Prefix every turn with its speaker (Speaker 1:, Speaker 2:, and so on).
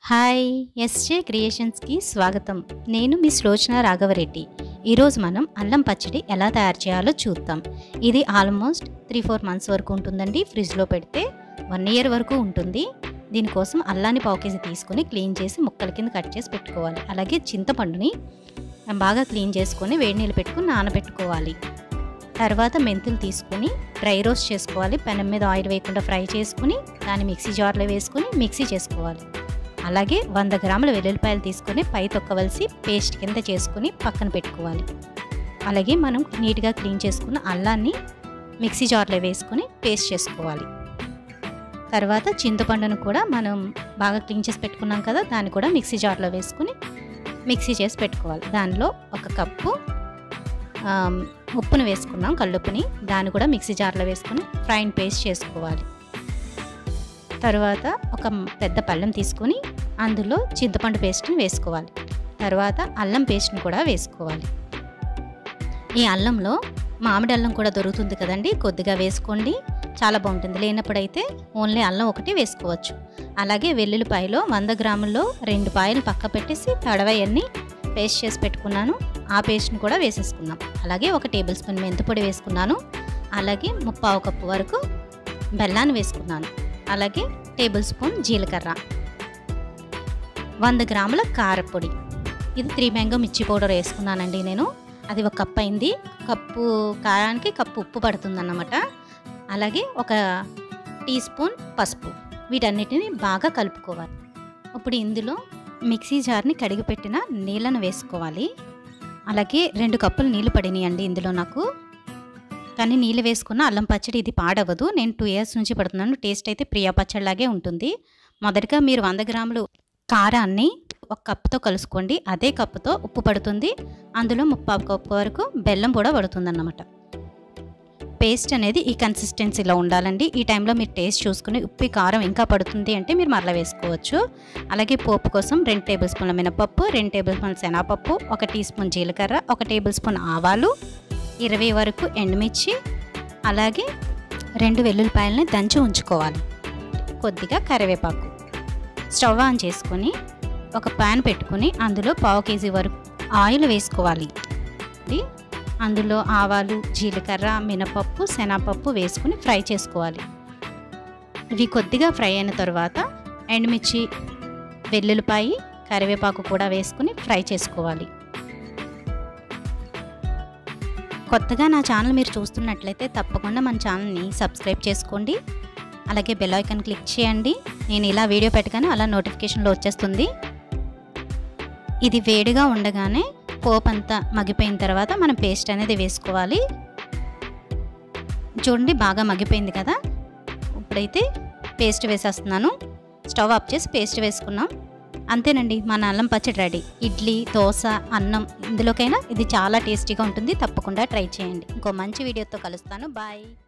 Speaker 1: hi SJ క్రియేషన్స్కి స్వాగతం నేను మీ స్లోచన రాఘవరెడ్డి ఈరోజు మనం అల్లం పచ్చడి ఎలా తయారు చేయాలో చూద్దాం ఇది ఆల్మోస్ట్ త్రీ ఫోర్ మంత్స్ వరకు ఉంటుందండి ఫ్రిడ్జ్లో పెడితే వన్ ఇయర్ వరకు ఉంటుంది దీనికోసం అల్లాన్ని పావు కేజీ తీసుకొని క్లీన్ చేసి ముక్కల కింద కట్ చేసి పెట్టుకోవాలి అలాగే చింతపండుని బాగా క్లీన్ చేసుకొని వేడి నీళ్ళు పెట్టుకొని నానబెట్టుకోవాలి తర్వాత మెంతులు తీసుకొని డ్రై రోస్ట్ చేసుకోవాలి పెనం మీద ఆయిల్ వేయకుండా ఫ్రై చేసుకుని దాన్ని మిక్సీ జార్లో వేసుకొని మిక్సీ చేసుకోవాలి అలాగే వంద గ్రాముల వెల్లుల్లిపాయలు తీసుకొని పై తొక్కవలసి పేస్ట్ కింద చేసుకుని పక్కన పెట్టుకోవాలి అలాగే మనం నీట్గా క్లీన్ చేసుకున్న అల్లాన్ని మిక్సీ జార్లో వేసుకొని పేస్ట్ చేసుకోవాలి తర్వాత చింతపండును కూడా మనం బాగా క్లీన్ చేసి పెట్టుకున్నాం కదా దాన్ని కూడా మిక్సీ జార్లో వేసుకుని మిక్సీ చేసి పెట్టుకోవాలి దానిలో ఒక కప్పు ఆమ్, ఉప్పును వేసుకున్నాం కల్లుప్పుని దాన్ని కూడా మిక్సీ జార్లో వేసుకుని ఫ్రైన్ పేస్ట్ చేసుకోవాలి తర్వాత ఒక పెద్ద పళ్ళెం తీసుకొని అందులో చింతపండు పేస్ట్ని వేసుకోవాలి తర్వాత అల్లం పేస్ట్ని కూడా వేసుకోవాలి ఈ అల్లంలో మామిడి అల్లం కూడా దొరుకుతుంది కదండి కొద్దిగా వేసుకోండి చాలా బాగుంటుంది లేనప్పుడైతే ఓన్లీ అల్లం ఒకటి వేసుకోవచ్చు అలాగే వెల్లుల్లిపాయలో వంద గ్రాముల్లో రెండు పాయలు పక్క పెట్టేసి తడవయన్ని పేస్ట్ చేసి పెట్టుకున్నాను ఆ పేస్ట్ని కూడా వేసేసుకున్నాం అలాగే ఒక టేబుల్ స్పూన్ మెంతిపొడి వేసుకున్నాను అలాగే ముప్పావు కప్పు వరకు బెల్లాన్ని వేసుకున్నాను అలాగే టేబుల్ స్పూన్ జీలకర్ర వంద గ్రాముల కారపొడి ఇది త్రీ మ్యాంగో మిర్చి పౌడర్ వేసుకున్నానండి నేను అది ఒక కప్ అయింది కప్పు కారానికి కప్పు ఉప్పు పడుతుందన్నమాట అలాగే ఒక టీ స్పూన్ పసుపు వీటన్నిటిని బాగా కలుపుకోవాలి ఇప్పుడు ఇందులో మిక్సీ జార్ని కడిగి పెట్టిన నీళ్ళను వేసుకోవాలి అలాగే రెండు కప్పులు నీళ్ళు పడినాయండి ఇందులో నాకు కానీ నీళ్ళు వేసుకున్న అల్లం పచ్చడి ఇది పాడవదు నేను టూ ఇయర్స్ నుంచి పడుతున్నాను టేస్ట్ అయితే ప్రియా పచ్చడిలాగే ఉంటుంది మొదటగా మీరు వంద గ్రాములు కారాన్ని ఒక కప్పుతో కలుసుకోండి అదే కప్పుతో ఉప్పు పడుతుంది అందులో ముప్పావు కప్పు వరకు బెల్లం కూడా పడుతుంది అన్నమాట పేస్ట్ అనేది ఈ కన్సిస్టెన్సీలో ఉండాలండి ఈ టైంలో మీరు టేస్ట్ చూసుకుని ఉప్పు కారం ఇంకా పడుతుంది అంటే మీరు మరలా వేసుకోవచ్చు అలాగే పోపు కోసం రెండు టేబుల్ స్పూన్ల మినపప్పు రెండు టేబుల్ స్పూన్ల శనగపప్పు ఒక టీ స్పూన్ జీలకర్ర ఒక టేబుల్ స్పూన్ ఆవాలు ఇరవై వరకు ఎండుమిర్చి అలాగే రెండు వెల్లుల్లిపాయలని దంచి ఉంచుకోవాలి కొద్దిగా కరివేపాకు స్టవ్ ఆన్ చేసుకొని ఒక పాన్ పెట్టుకొని అందులో పావు కేజీ వరకు ఆయిల్ వేసుకోవాలి ఇది అందులో ఆవాలు జీలకర్ర మినపప్పు శనగపప్పు వేసుకుని ఫ్రై చేసుకోవాలి ఇవి కొద్దిగా ఫ్రై అయిన తర్వాత ఎండుమిర్చి వెల్లుల్లిపాయి కరివేపాకు కూడా వేసుకుని ఫ్రై చేసుకోవాలి కొత్తగా నా ఛానల్ మీరు చూస్తున్నట్లయితే తప్పకుండా మన ఛానల్ని సబ్స్క్రైబ్ చేసుకోండి అలాగే బెల్ ఐకాన్ క్లిక్ చేయండి నేను ఇలా వీడియో పెట్టగానే అలా నోటిఫికేషన్లో వచ్చేస్తుంది ఇది వేడిగా ఉండగానే పోపు అంతా మగ్గిపోయిన తర్వాత మనం పేస్ట్ అనేది వేసుకోవాలి చూడండి బాగా మగ్గిపోయింది కదా ఇప్పుడైతే పేస్ట్ వేసేస్తున్నాను స్టవ్ ఆఫ్ చేసి పేస్ట్ వేసుకున్నాం అంతేనండి మన అల్లం పచ్చడి రెడీ ఇడ్లీ దోశ అన్నం ఇందులోకైనా ఇది చాలా టేస్టీగా ఉంటుంది తప్పకుండా ట్రై చేయండి ఇంకో మంచి వీడియోతో కలుస్తాను బాయ్